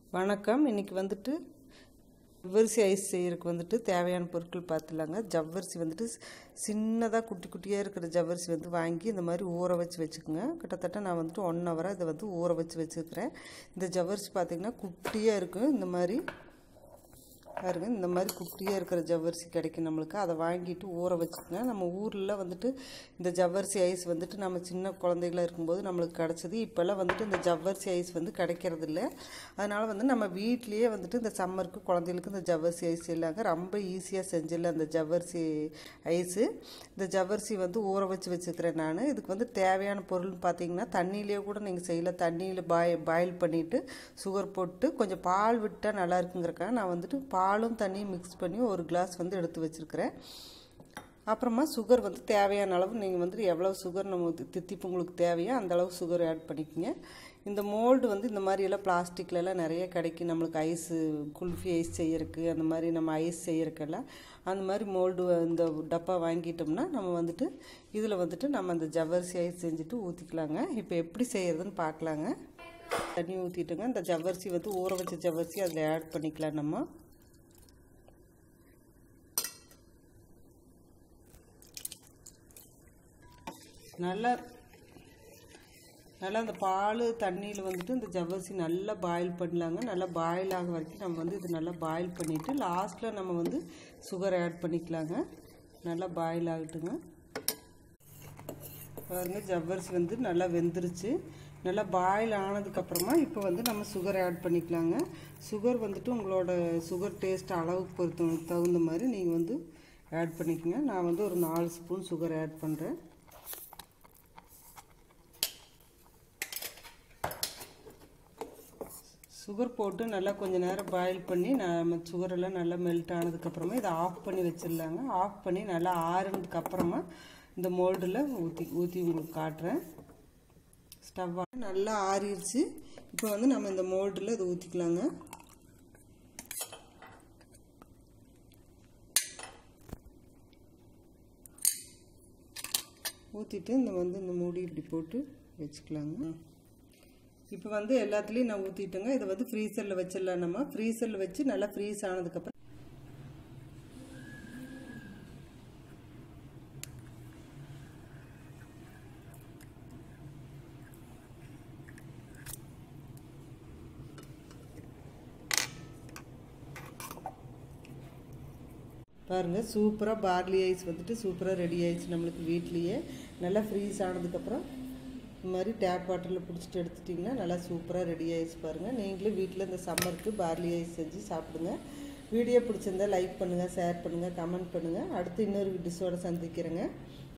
வணக்கம் இன்றைக்கி வந்துட்டு ஜவ்வரிசி ஐஸ் செய்யறதுக்கு வந்துட்டு தேவையான பொருட்கள் பார்த்துலாங்க ஜவ்வரிசி வந்துட்டு சின்னதாக குட்டி குட்டியாக இருக்கிற ஜவ்வரிசி வந்து வாங்கி இந்த மாதிரி ஊற வச்சு வச்சுக்கோங்க கிட்டத்தட்ட நான் வந்துட்டு ஒன் ஹவராக இதை வந்து ஊற வச்சு வச்சுருக்கிறேன் இந்த ஜவ்வரிசி பார்த்திங்கன்னா குட்டியாக இருக்கும் இந்த மாதிரி பாருங்க இந்த மாதிரி குட்டியாக இருக்கிற ஜவ்வரிசி கிடைக்கும் நம்மளுக்கு அதை வாங்கிட்டு ஊற வச்சுக்கோங்க நம்ம ஊரில் வந்துட்டு இந்த ஜவ்வரிசி ஐஸ் வந்துட்டு நம்ம சின்ன குழந்தைகளாக இருக்கும்போது நம்மளுக்கு கிடச்சிது இப்போல்லாம் வந்துட்டு இந்த ஜவ்வரிசி ஐஸ் வந்து கிடைக்கிறது இல்லை அதனால் வந்து நம்ம வீட்லேயே வந்துட்டு இந்த சம்மருக்கு குழந்தைகளுக்கு இந்த ஜவ்வரிசி ஐஸ் இல்லாங்க ரொம்ப ஈஸியாக செஞ்சிடலாம் அந்த ஜவ்வரிசி ஐஸு இந்த ஜவ்வரிசி வந்து ஊற வச்சு வச்சுக்கிறேன் நான் இதுக்கு வந்து தேவையான பொருள்னு பார்த்தீங்கன்னா தண்ணியிலே கூட நீங்கள் செய்யலாம் தண்ணியில் பாய் பாயில் பண்ணிவிட்டு சுகர் போட்டு கொஞ்சம் பால் விட்டால் நல்லா இருக்குங்கிறக்காக நான் வந்துட்டு பாலும் தண்ணியும் மிக்ஸ் பண்ணி ஒரு கிளாஸ் வந்து எடுத்து வச்சுருக்கிறேன் அப்புறமா சுகர் வந்து தேவையான அளவு நீங்கள் வந்துட்டு எவ்வளோ சுகர் நம்ம தி- தித்திப்பு உங்களுக்கு தேவையோ அந்த அளவு சுகர் ஆட் பண்ணிக்கோங்க இந்த மோல்டு வந்து இந்த மாதிரி எல்லாம் பிளாஸ்டிக்ல எல்லாம் நிறைய கிடைக்கும் நம்மளுக்கு ஐஸு குல்ஃபி ஐஸ் செய்யறதுக்கு அந்த மாதிரி நம்ம ஐஸ் செய்யறதுக்கெல்லாம் அந்த மாதிரி மோல்டு இந்த டப்பா வாங்கிட்டோம்னா நம்ம வந்துட்டு இதில் வந்துட்டு நம்ம அந்த ஜவ்வரிசி ஐஸ் செஞ்சுட்டு ஊற்றிக்கலாங்க இப்போ எப்படி செய்யறதுன்னு பார்க்கலாங்க தண்ணி ஊற்றிட்டுங்க இந்த ஜவ்வரிசி வந்து ஊற வச்ச ஜவ்வரிசி அதில் ஆட் பண்ணிக்கலாம் நம்ம நல்லா நல்லா அந்த பால் தண்ணியில் வந்துட்டு இந்த ஜவ்வரிசி நல்லா பாயில் பண்ணலாங்க நல்லா பாயில் ஆக வரைக்கும் நம்ம வந்து இது நல்லா பாயில் பண்ணிவிட்டு லாஸ்ட்டில் நம்ம வந்து சுகர் ஆட் பண்ணிக்கலாங்க நல்லா பாயில் ஆகட்டுங்க பாருங்க ஜவ்வரிசி வந்து நல்லா வெந்துருச்சு நல்லா பாயில் ஆனதுக்கப்புறமா இப்போ வந்து நம்ம சுகர் ஆட் பண்ணிக்கலாங்க சுகர் வந்துட்டு உங்களோட சுகர் டேஸ்ட் அளவுக்கு பொறுத்த தகுந்த மாதிரி நீங்கள் வந்து ஆட் பண்ணிக்கோங்க நான் வந்து ஒரு நாலு ஸ்பூன் சுகர் ஆட் பண்ணுறேன் சுகர் போட்டு நல்லா கொஞ்ச நேரம் பாயில் பண்ணி நம்ம சுகரெல்லாம் நல்லா மெல்ட் ஆனதுக்கப்புறமா இதை ஆஃப் பண்ணி வச்சிடலாங்க ஆஃப் பண்ணி நல்லா ஆறுனதுக்கு அப்புறமா இந்த மோல்டில் ஊற்றி ஊற்றி உங்களுக்கு காட்டுறேன் ஸ்டவ் நல்லா ஆறிடுச்சு இப்போ வந்து நம்ம இந்த மோல்டில் இதை ஊற்றிக்கலாங்க ஊற்றிட்டு இந்த வந்து இந்த மூடி இப்படி போட்டு வச்சுக்கலாங்க இப்போ வந்து எல்லாத்துலேயும் நான் ஊற்றிட்டேங்க இதை வந்து ஃப்ரீசரில் வச்சிடலாம் நம்ம ஃப்ரீசரில் வச்சு நல்லா ஃப்ரீஸ் ஆனதுக்கப்புறம் பாருங்கள் சூப்பராக பார்லி ஐஸ் வந்துட்டு சூப்பராக ரெடி ஆயிடுச்சு நம்மளுக்கு வீட்லேயே நல்லா ஃப்ரீஸ் ஆனதுக்கப்புறம் இந்த மாதிரி டேப் வாட்டரில் பிடிச்சிட்டு எடுத்துட்டிங்கன்னா நல்லா சூப்பராக ரெடி ஆயிடுச்சு பாருங்கள் நீங்களும் வீட்டில் இந்த சம்மருக்கு பார்லி ஐஸ் செஞ்சு சாப்பிடுங்க வீடியோ பிடிச்சிருந்தா லைக் பண்ணுங்கள் ஷேர் பண்ணுங்கள் கமெண்ட் பண்ணுங்கள் அடுத்து இன்னொரு டிஷ்ஷோட சந்திக்கிறேங்க